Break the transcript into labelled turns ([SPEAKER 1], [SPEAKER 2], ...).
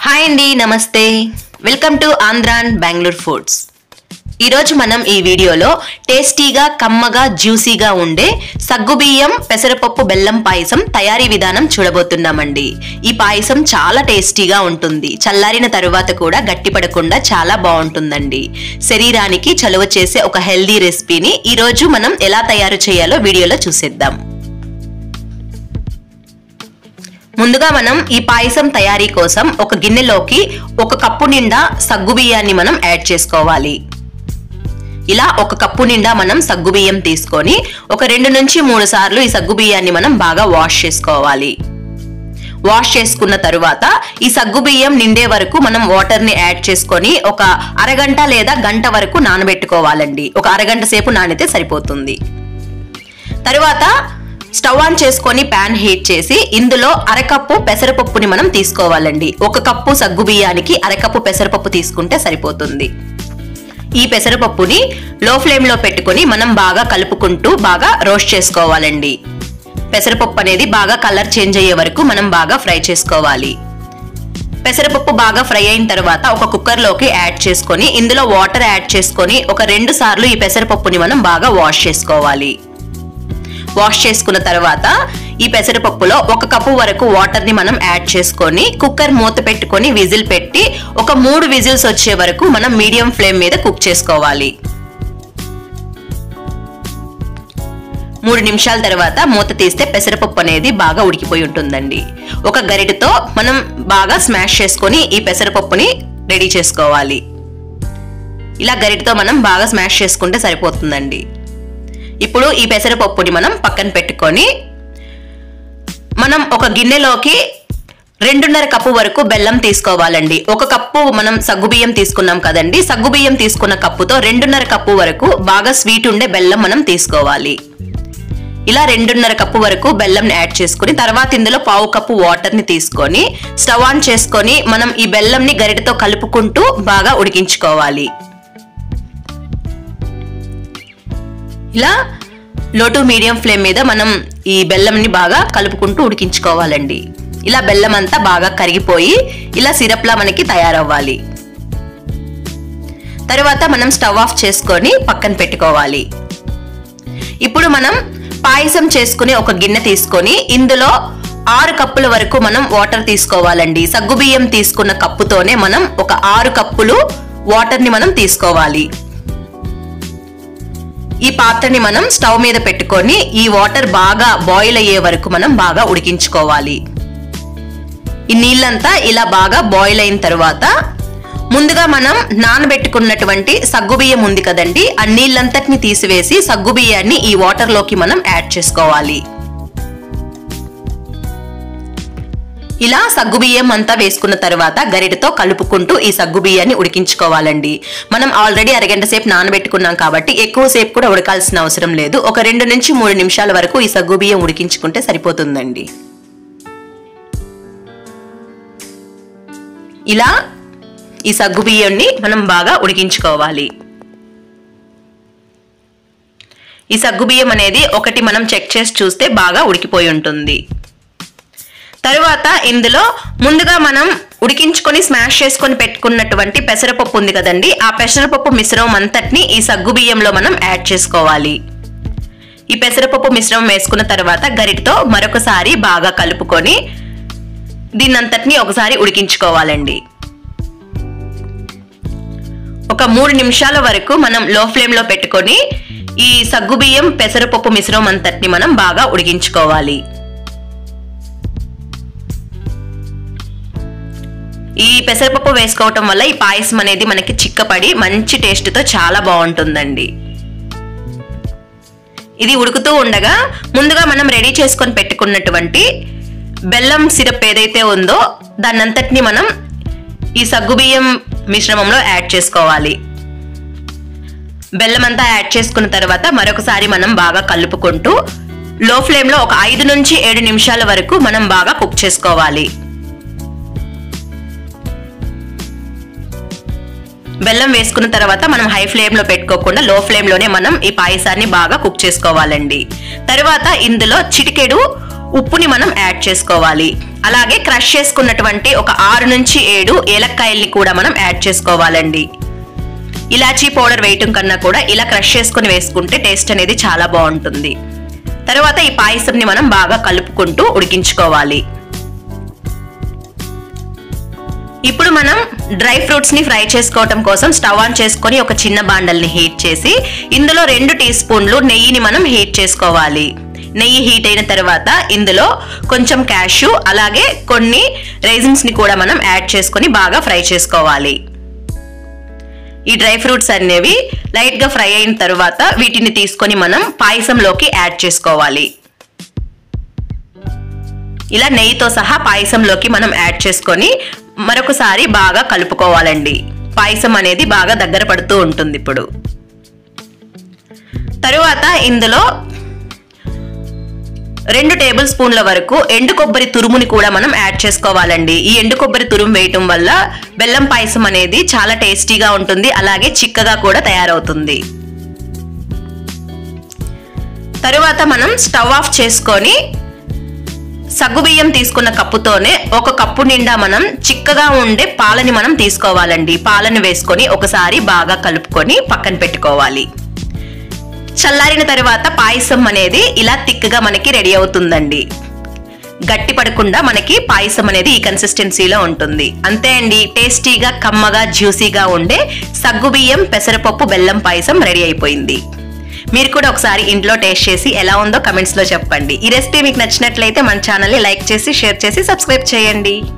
[SPEAKER 1] hi అండి నమస్తే welcome to ఆంధ్రాన్ బెంగళూరు ఫుడ్స్ ఈరోజు మనం ఈ వీడియోలో టేస్టీగా కమ్మగా జ్యూసీగా ఉండే సగ్గుబియ్యం పెసరపప్పు బెల్లం పాయసం తయారీ విధానం చూడబోతున్నామండి ఈ పాయసం చాలా టేస్టీగా ఉంటుంది చల్లారిన తరువాత కూడా గట్టిపడకుండా చాలా బాగుంటుందండి శరీరానికి చలువ చేసే ఒక హెల్దీ రెసిపీని ఈరోజు మనం ఎలా తయారు చేయాలో వీడియోలో చూసేద్దాం ముందుగా మనం ఈ పాయసం తయారీ కోసం ఒక గిన్నెలోకి ఒక కప్పు నిండా సగ్గుబియ్యాన్ని మనం యాడ్ చేసుకోవాలి ఇలా ఒక కప్పు నిండా మనం సగ్గుబియ్యం తీసుకొని ఒక రెండు నుంచి మూడు సార్లు ఈ సగ్గుబియ్యాన్ని మనం బాగా వాష్ చేసుకోవాలి వాష్ చేసుకున్న తరువాత ఈ సగ్గుబియ్యం నిండే వరకు మనం వాటర్ ని యాడ్ చేసుకొని ఒక అరగంట లేదా గంట వరకు నానబెట్టుకోవాలండి ఒక అరగంట సేపు నానితే సరిపోతుంది తరువాత స్టవ్ ఆన్ చేసుకొని ప్యాన్ హీట్ చేసి ఇందులో అరకప్పు పెసరపప్పుని మనం తీసుకోవాలండి ఒక కప్పు సగ్గు బియ్యానికి అరకప్పు పెసరపప్పు తీసుకుంటే సరిపోతుంది ఈ పెసరపప్పుని లో ఫ్లేమ్ లో పెట్టుకొని మనం బాగా కలుపుకుంటూ బాగా రోస్ట్ చేసుకోవాలండి పెసరపప్పు అనేది బాగా కలర్ చేంజ్ అయ్యే వరకు మనం బాగా ఫ్రై చేసుకోవాలి పెసరపప్పు బాగా ఫ్రై అయిన తర్వాత ఒక కుక్కర్లోకి యాడ్ చేసుకొని ఇందులో వాటర్ యాడ్ చేసుకొని ఒక రెండు సార్లు ఈ పెసరపప్పుని మనం బాగా వాష్ చేసుకోవాలి వాష్ చేసుకున్న తర్వాత ఈ పెసరపప్పులో ఒక కప్పు వరకు వాటర్ ని మనం యాడ్ చేసుకొని కుక్కర్ మూత పెట్టుకొని విజిల్ పెట్టి ఒక మూడు విజిల్స్ వచ్చే వరకు మనం మీడియం ఫ్లేమ్ మీద కుక్ చేసుకోవాలి మూడు నిమిషాల తర్వాత మూత తీస్తే పెసరపప్పు అనేది బాగా ఉడికిపోయి ఉంటుందండి ఒక గరిటతో మనం బాగా స్మాష్ చేసుకొని ఈ పెసరపప్పుని రెడీ చేసుకోవాలి ఇలా గరిటతో మనం బాగా స్మాష్ చేసుకుంటే సరిపోతుందండి ఇప్పుడు ఈ పెసరపప్పుని మనం పక్కన పెట్టుకొని మనం ఒక గిన్నెలోకి రెండున్నర కప్పు వరకు బెల్లం తీసుకోవాలండి ఒక కప్పు మనం సగ్గుబియ్యం తీసుకున్నాం కదండి సగ్గుబియ్యం తీసుకున్న కప్పుతో రెండున్నర కప్పు వరకు బాగా స్వీట్ ఉండే బెల్లం మనం తీసుకోవాలి ఇలా రెండున్నర కప్పు వరకు బెల్లం యాడ్ చేసుకుని తర్వాత ఇందులో పావు కప్పు వాటర్ ని తీసుకొని స్టవ్ ఆన్ చేసుకొని మనం ఈ బెల్లంని గరిటతో కలుపుకుంటూ బాగా ఉడికించుకోవాలి ఇలా లో టు మీడియం ఫ్లేమ్ మీద మనం ఈ బెల్లంని బాగా కలుపుకుంటూ ఉడికించుకోవాలండి ఇలా బెల్లం అంతా బాగా కరిగిపోయి ఇలా సిరప్లా మనకి తయారవ్వాలి తర్వాత మనం స్టవ్ ఆఫ్ చేసుకొని పక్కన పెట్టుకోవాలి ఇప్పుడు మనం పాయసం చేసుకుని ఒక గిన్నె తీసుకొని ఇందులో ఆరు కప్పుల వరకు మనం వాటర్ తీసుకోవాలండి సగ్గుబియ్యం తీసుకున్న కప్పుతోనే మనం ఒక ఆరు కప్పులు వాటర్ని మనం తీసుకోవాలి ఈ పాత్రని మనం స్టవ్ మీద పెట్టుకొని ఈ వాటర్ బాగా బాయిల్ అయ్యే వరకు మనం బాగా ఉడికించుకోవాలి ఈ నీళ్ళంతా ఇలా బాగా బాయిల్ అయిన తర్వాత ముందుగా మనం నానబెట్టుకున్నటువంటి సగ్గుబియ్యం ఉంది కదండి ఆ నీళ్ళంతటిని తీసివేసి సగ్గుబియ్యాన్ని ఈ వాటర్లోకి మనం యాడ్ చేసుకోవాలి ఇలా సగ్గుబియ్యం అంతా వేసుకున్న తర్వాత గరిటతో కలుపుకుంటూ ఈ సగ్గుబియ్యాన్ని ఉడికించుకోవాలండి మనం ఆల్రెడీ అరగంట సేపు నానబెట్టుకున్నాం కాబట్టి ఎక్కువ సేపు కూడా ఉడకాల్సిన అవసరం లేదు ఒక రెండు నుంచి మూడు నిమిషాల వరకు ఈ సగ్గుబియ్యం ఉడికించుకుంటే సరిపోతుందండి ఇలా ఈ సగ్గుబియ్యాన్ని మనం బాగా ఉడికించుకోవాలి ఈ సగ్గుబియ్యం అనేది ఒకటి మనం చెక్ చేసి చూస్తే బాగా ఉడికిపోయి ఉంటుంది తరువాత ఇందులో ముందుగా మనం ఉడికించుకొని స్మాష్ చేసుకొని పెట్టుకున్నటువంటి పెసరపప్పు ఉంది కదండి ఆ పెసరపప్పు మిశ్రమం అంతటిని ఈ సగ్గు బియ్యంలో మనం యాడ్ చేసుకోవాలి ఈ పెసరపప్పు మిశ్రమం వేసుకున్న తర్వాత గరిటతో మరొకసారి బాగా కలుపుకొని దీన్నంతటిని ఒకసారి ఉడికించుకోవాలండి ఒక మూడు నిమిషాల వరకు మనం లో ఫ్లేమ్ లో పెట్టుకొని ఈ సగ్గుబియ్యం పెసరపప్పు మిశ్రమం అంతటిని మనం బాగా ఉడికించుకోవాలి ఈ పెసరపప్పు వేసుకోవటం వల్ల ఈ పాయసం అనేది మనకి చిక్కపడి మంచి టేస్ట్తో చాలా బాగుంటుందండి ఇది ఉడుకుతూ ఉండగా ముందుగా మనం రెడీ చేసుకొని పెట్టుకున్నటువంటి బెల్లం సిరప్ ఏదైతే ఉందో దాన్నంతటిని మనం ఈ సగ్గుబియ్యం మిశ్రమంలో యాడ్ చేసుకోవాలి బెల్లం అంతా యాడ్ చేసుకున్న తర్వాత మరొకసారి మనం బాగా కలుపుకుంటూ లో ఫ్లేమ్లో ఒక ఐదు నుంచి ఏడు నిమిషాల వరకు మనం బాగా కుక్ చేసుకోవాలి బెల్లం వేసుకున్న తర్వాత మనం హై ఫ్లేమ్ లో పెట్టుకోకుండా లో ఫ్లేమ్ లోనే మనం ఈ పాయసాన్ని బాగా కుక్ చేసుకోవాలండి తర్వాత ఇందులో చిటికెడు ఉప్పుని మనం యాడ్ చేసుకోవాలి అలాగే క్రష్ చేసుకున్నటువంటి ఒక ఆరు నుంచి ఏడు ఏలక్కాయల్ని కూడా మనం యాడ్ చేసుకోవాలండి ఇలాచీ పౌడర్ వేయటం కన్నా కూడా ఇలా క్రష్ చేసుకుని వేసుకుంటే టేస్ట్ అనేది చాలా బాగుంటుంది తర్వాత ఈ పాయసంని మనం బాగా కలుపుకుంటూ ఉడికించుకోవాలి ఇప్పుడు మనం డ్రై ఫ్రూట్స్ ని ఫ్రై చేసుకోవటం కోసం స్టవ్ ఆన్ చేసుకొని ఒక చిన్న బాండల్ని హీట్ చేసి ఇందులో రెండు టీ స్పూన్లు నెయ్యిని మనం హీట్ చేసుకోవాలి నెయ్యి హీట్ అయిన తర్వాత ఇందులో కొంచెం క్యాషు అలాగే కొన్ని రైజిన్స్ ని కూడా మనం యాడ్ చేసుకొని బాగా ఫ్రై చేసుకోవాలి ఈ డ్రై ఫ్రూట్స్ అనేవి లైట్ గా ఫ్రై అయిన తర్వాత వీటిని తీసుకొని మనం పాయసంలోకి యాడ్ చేసుకోవాలి ఇలా నెయ్యితో సహా పాయసంలోకి మనం యాడ్ చేసుకొని మరొకసారి బాగా కలుపుకోవాలండి పాయసం అనేది బాగా దగ్గర పడుతూ ఉంటుంది ఇప్పుడు తరువాత ఇందులో రెండు టేబుల్ స్పూన్ల వరకు ఎండు కొబ్బరి తురుముని కూడా మనం యాడ్ చేసుకోవాలండి ఈ ఎండు కొబ్బరి తురుము వేయటం వల్ల బెల్లం పాయసం అనేది చాలా టేస్టీగా ఉంటుంది అలాగే చిక్కగా కూడా తయారవుతుంది తరువాత మనం స్టవ్ ఆఫ్ చేసుకొని సగ్గుబియ్యం తీసుకున్న కప్పుతోనే ఒక కప్పు నిండా మనం చిక్కగా ఉండే పాలని మనం తీసుకోవాలండి పాలను వేసుకొని ఒకసారి బాగా కలుపుకొని పక్కన పెట్టుకోవాలి చల్లారిన తర్వాత పాయసం అనేది ఇలా తిక్కగా మనకి రెడీ అవుతుందండి గట్టి పడకుండా మనకి పాయసం అనేది ఈ కన్సిస్టెన్సీలో ఉంటుంది అంతే అండి టేస్టీగా కమ్మగా జ్యూసీగా ఉండే సగ్గుబియ్యం పెసరపప్పు బెల్లం పాయసం రెడీ అయిపోయింది మీరు కూడా ఒకసారి ఇంట్లో టేస్ట్ చేసి ఎలా ఉందో కమెంట్స్ లో చెప్పండి ఈ రెసిపీ మీకు నచ్చినట్లయితే మన ఛానల్ని లైక్ చేసి షేర్ చేసి సబ్స్క్రైబ్ చేయండి